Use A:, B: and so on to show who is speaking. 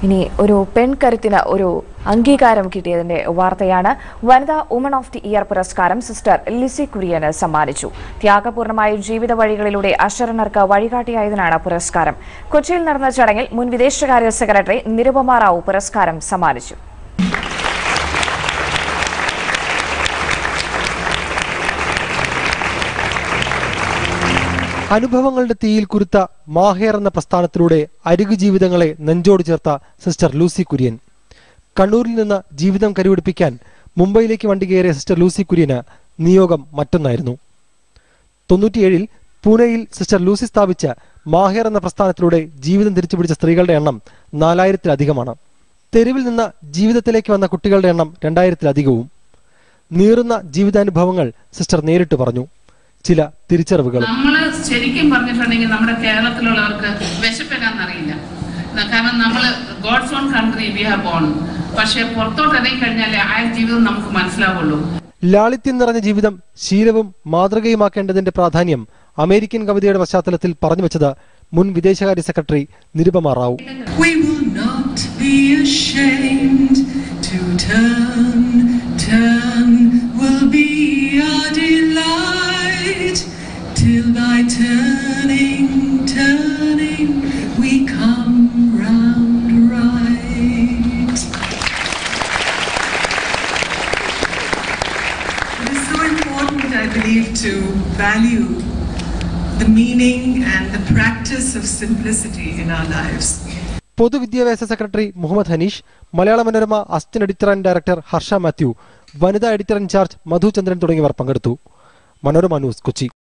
A: ഇനി ഒരു പെൺകരുത്തിന് ഒരു അംഗീകാരം കിട്ടിയതിന്റെ വാർത്തയാണ് വനിതാ വുമൺ ഓഫ് ദി ഇയർ പുരസ്കാരം സിസ്റ്റർ ലിസി കുര്യന് സമ്മാനിച്ചു ത്യാഗപൂർണമായ ജീവിത വഴികളിലൂടെ അശരണർക്ക് വഴികാട്ടിയായതിനാണ് പുരസ്കാരം കൊച്ചിയിൽ നടന്ന ചടങ്ങിൽ മുൻ വിദേശകാര്യ സെക്രട്ടറി നിരുപമ റാവു പുരസ്കാരം സമ്മാനിച്ചു
B: അനുഭവങ്ങളുടെ തീയിൽ കുരുത്ത മാഹേർ എന്ന പ്രസ്ഥാനത്തിലൂടെ അരികു ജീവിതങ്ങളെ നെഞ്ചോട് ചേർത്ത സിസ്റ്റർ ലൂസി കുര്യൻ കണ്ണൂരിൽ നിന്ന് ജീവിതം കരുപിടിപ്പിക്കാൻ മുംബൈയിലേക്ക് വണ്ടി കയറിയ സിസ്റ്റർ ലൂസി കുര്യന് നിയോഗം മറ്റൊന്നായിരുന്നു തൊണ്ണൂറ്റിയേഴിൽ പൂനെയിൽ സിസ്റ്റർ ലൂസി സ്ഥാപിച്ച മാഹേർ എന്ന പ്രസ്ഥാനത്തിലൂടെ ജീവിതം തിരിച്ചുപിടിച്ച സ്ത്രീകളുടെ എണ്ണം നാലായിരത്തിലധികമാണ് തെരുവിൽ നിന്ന് ജീവിതത്തിലേക്ക് വന്ന കുട്ടികളുടെ എണ്ണം രണ്ടായിരത്തിലധികവും നീറുന്ന ജീവിതാനുഭവങ്ങൾ സിസ്റ്റർ നേരിട്ട് പറഞ്ഞു ചില തിരിച്ചറിവുകളും
C: നമ്മൾ ശരിക്കും പറഞ്ഞിട്ടുണ്ടെങ്കിൽ നമ്മുടെ കേരളത്തിലുള്ളവർക്ക് വിശപ്പെന്നാന്നറിയില്ല കാരണം നമ്മൾ God's own country we have born പക്ഷെ പുറത്തോട്ട് ഇറങ്ങി കഴിഞ്ഞാലേ ആ ജീവിതം നമുക്ക് മനസ്സിലാവുള്ളൂ
B: ലാളിത്യം നിറഞ്ഞ ജീവിതം ശീലവും മാതൃകയുമാക്കേണ്ടതിന്റെ പ്രാധാന്യം അമേരിക്കൻ കവിതയുടെ പശ്ചാത്തലത്തിൽ പറഞ്ഞു വെച്ചത് മുൻ വിദേശകാര്യ secretary Nirupama Rao
D: We will not be ashamed to turn, turn will be our delight. Till by turning, turning, we come round right. It is so important, I believe, to value the meaning and the practice of simplicity in our lives.
B: പൊതുവിദ്യാഭ്യാസ secretary Muhammad Hanish Malayala Manorama assistant editor and director Harsha Mathew Vanitha editor in charge മധു ചന്ദ്രൻ തുടങ്ങിയവർ പങ്കെടുത്തു Manorama news Kochi